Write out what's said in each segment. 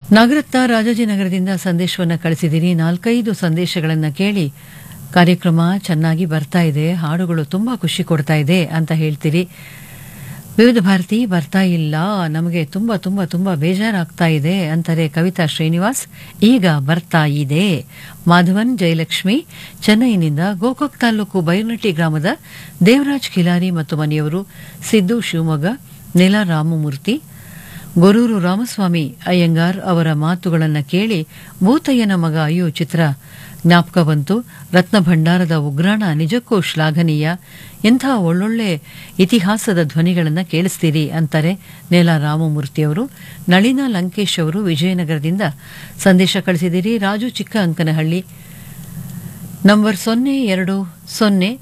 ನಾಗರತ್ನ ರಾಜಾಜಿನಗರದಿಂದ ಸಂದೇಶವನ್ನು ಕಳಿಸಿದ್ದೀನಿ ನಾಲ್ಕೈದು ಸಂದೇಶಗಳನ್ನು ಕೇಳಿ ಕಾರ್ಯಕ್ರಮ ಚೆನ್ನಾಗಿ ಬರ್ತಾ ಇದೆ ಹಾಡುಗಳು ತುಂಬ ಖುಷಿ ಕೊಡ್ತಾ ಇದೆ ಅಂತ ಹೇಳ್ತೀರಿ ವಿವಿಧ ಭಾರತಿ ಬರ್ತಾ ಇಲ್ಲ ನಮಗೆ ತುಂಬ ತುಂಬ ತುಂಬ ಬೇಜಾರಾಗ್ತಾ ಇದೆ ಅಂತಾರೆ ಕವಿತಾ ಶ್ರೀನಿವಾಸ್ ಈಗ ಬರ್ತಾ ಇದೆ ಮಾಧವನ್ ಜಯಲಕ್ಷ್ಮಿ ಚೆನ್ನೈನಿಂದ ಗೋಕಾಕ್ ತಾಲೂಕು ಬೈರ್ನಟ್ಟಿ ಗ್ರಾಮದ ದೇವರಾಜ್ ಖಿಲಾರಿ ಮತ್ತು ಮನೆಯವರು ಸಿದ್ದು ಶಿವಮೊಗ್ಗ ನೆಲ ರಾಮಮೂರ್ತಿ ಗೊರೂರು ರಾಮಸ್ವಾಮಿ ಅಯ್ಯಂಗಾರ್ ಅವರ ಮಾತುಗಳನ್ನು ಕೇಳಿ ಭೂತಯ್ಯನ ಮಗ ಅಯ್ಯೋ ಚಿತ್ರ ಜ್ಞಾಪಕ ಬಂತು ರತ್ನ ಭಂಡಾರದ ಉಗ್ರಾಣ ನಿಜಕ್ಕೂ ಶ್ಲಾಘನೀಯ ಎಂಥ ಒಳ್ಳೊಳ್ಳೆ ಇತಿಹಾಸದ ಧ್ವನಿಗಳನ್ನು ಕೇಳಿಸ್ತೀರಿ ಅಂತಾರೆ ನೇಲ ರಾಮಮೂರ್ತಿಯವರು ನಳಿನ ಲಂಕೇಶ್ ಅವರು ವಿಜಯನಗರದಿಂದ ಸಂದೇಶ ಕಳಿಸಿದಿರಿ ರಾಜು ಚಿಕ್ಕ ಅಂಕನಹಳ್ಳಿ ನಂಬರ್ ಸೊನ್ನೆ ಎರಡು ಸೊನ್ನೆ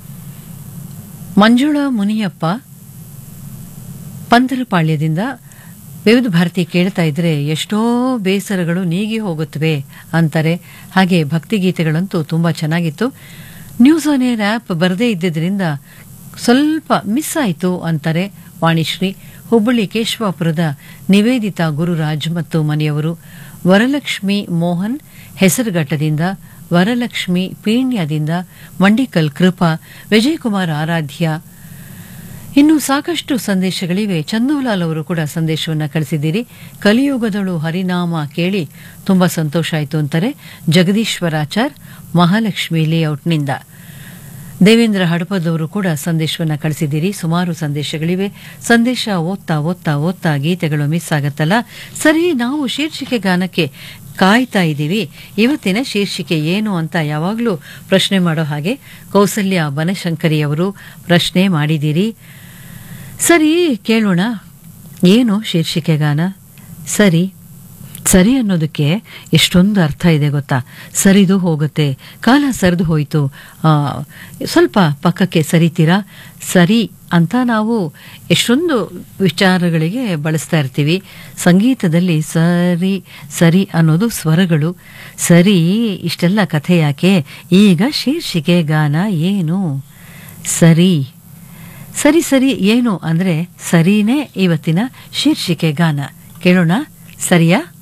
ಮಂಜುಳಾ ಮುನಿಯಪ್ಪ ಪಂತಲಪಾಳ್ಯದಿಂದ ವಿವಿಧ ಭಾರತಿ ಕೇಳ್ತಾ ಇದ್ರೆ ಎಷ್ಟೋ ಬೇಸರಗಳು ನೀಗಿ ಹೋಗುತ್ತವೆ ಅಂತಾರೆ ಹಾಗೆ ಭಕ್ತಿಗೀತೆಗಳಂತೂ ತುಂಬ ಚೆನ್ನಾಗಿತ್ತು ನ್ಯೂಸ್ ಆನ್ ಏರ್ ಆ್ಯಪ್ ಬರದೇ ಇದ್ದಿದ್ದರಿಂದ ಸ್ವಲ್ಪ ಮಿಸ್ ಆಯಿತು ಅಂತಾರೆ ವಾಣಿಶ್ರೀ ಹುಬ್ಬಳ್ಳಿ ಕೇಶವಾಪುರದ ನಿವೇದಿತಾ ಗುರುರಾಜ್ ಮತ್ತು ಮನೆಯವರು ವರಲಕ್ಷ್ಮಿ ಮೋಹನ್ ಹೆಸರುಘಟ್ಟದಿಂದ ವರಲಕ್ಷ್ಮಿ ಪೀಣ್ಯದಿಂದ ಮಂಡಿಕಲ್ ಕೃಪಾ ವಿಜಯಕುಮಾರ್ ಆರಾಧ್ಯ ಇನ್ನು ಸಾಕಷ್ಟು ಸಂದೇಶಗಳಿವೆ ಚಂದೂಲಾಲ್ ಅವರು ಕೂಡ ಸಂದೇಶವನ್ನು ಕಳಿಸಿದ್ದೀರಿ ಕಲಿಯುಗದಳು ಹರಿನಾಮ ಕೇಳಿ ತುಂಬ ಸಂತೋಷ ಆಯಿತು ಅಂತಾರೆ ಜಗದೀಶ್ವರಾಚಾರ್ ಮಹಾಲಕ್ಷ್ಮಿ ಲೇಔಟ್ನಿಂದ ದೇವೇಂದ್ರ ಹಡಪದವರು ಕೂಡ ಸಂದೇಶವನ್ನು ಕಳಿಸಿದ್ದೀರಿ ಸುಮಾರು ಸಂದೇಶಗಳಿವೆ ಸಂದೇಶ ಓದ್ತಾ ಓದ್ತಾ ಓದ್ತಾ ಗೀತೆಗಳು ಮಿಸ್ ಆಗತ್ತಲ್ಲ ಸರಿ ನಾವು ಶೀರ್ಷಿಕೆ ಗಾನಕ್ಕೆ ಕಾಯ್ತಾ ಇದ್ದೀವಿ ಇವತ್ತಿನ ಶೀರ್ಷಿಕೆ ಏನು ಅಂತ ಯಾವಾಗಲೂ ಪ್ರಶ್ನೆ ಮಾಡೋ ಹಾಗೆ ಕೌಸಲ್ಯ ಬನಶಂಕರಿಯವರು ಪ್ರಶ್ನೆ ಮಾಡಿದ್ದೀರಿ ಸರಿ ಕೇಳೋಣ ಏನು ಶೀರ್ಷಿಕೆ ಗಾನ ಸರಿ ಸರಿ ಅನ್ನೋದಕ್ಕೆ ಎಷ್ಟೊಂದು ಅರ್ಥ ಇದೆ ಗೊತ್ತಾ ಸರಿದು ಹೋಗುತ್ತೆ ಕಾಲ ಸರಿದು ಹೋಯಿತು ಸ್ವಲ್ಪ ಪಕ್ಕಕ್ಕೆ ಸರಿತೀರಾ ಸರಿ ಅಂತ ನಾವು ಎಷ್ಟೊಂದು ವಿಚಾರಗಳಿಗೆ ಬಳಸ್ತಾ ಇರ್ತೀವಿ ಸಂಗೀತದಲ್ಲಿ ಸರಿ ಸರಿ ಅನ್ನೋದು ಸ್ವರಗಳು ಸರಿ ಇಷ್ಟೆಲ್ಲ ಕಥೆ ಯಾಕೆ ಈಗ ಶೀರ್ಷಿಕೆ ಗಾನ ಏನು ಸರಿ ಸರಿ ಸರಿ ಏನು ಅಂದರೆ ಸರಿನೇ ಇವತ್ತಿನ ಶೀರ್ಷಿಕೆ ಗಾನ ಕೇಳೋಣ ಸರಿಯಾ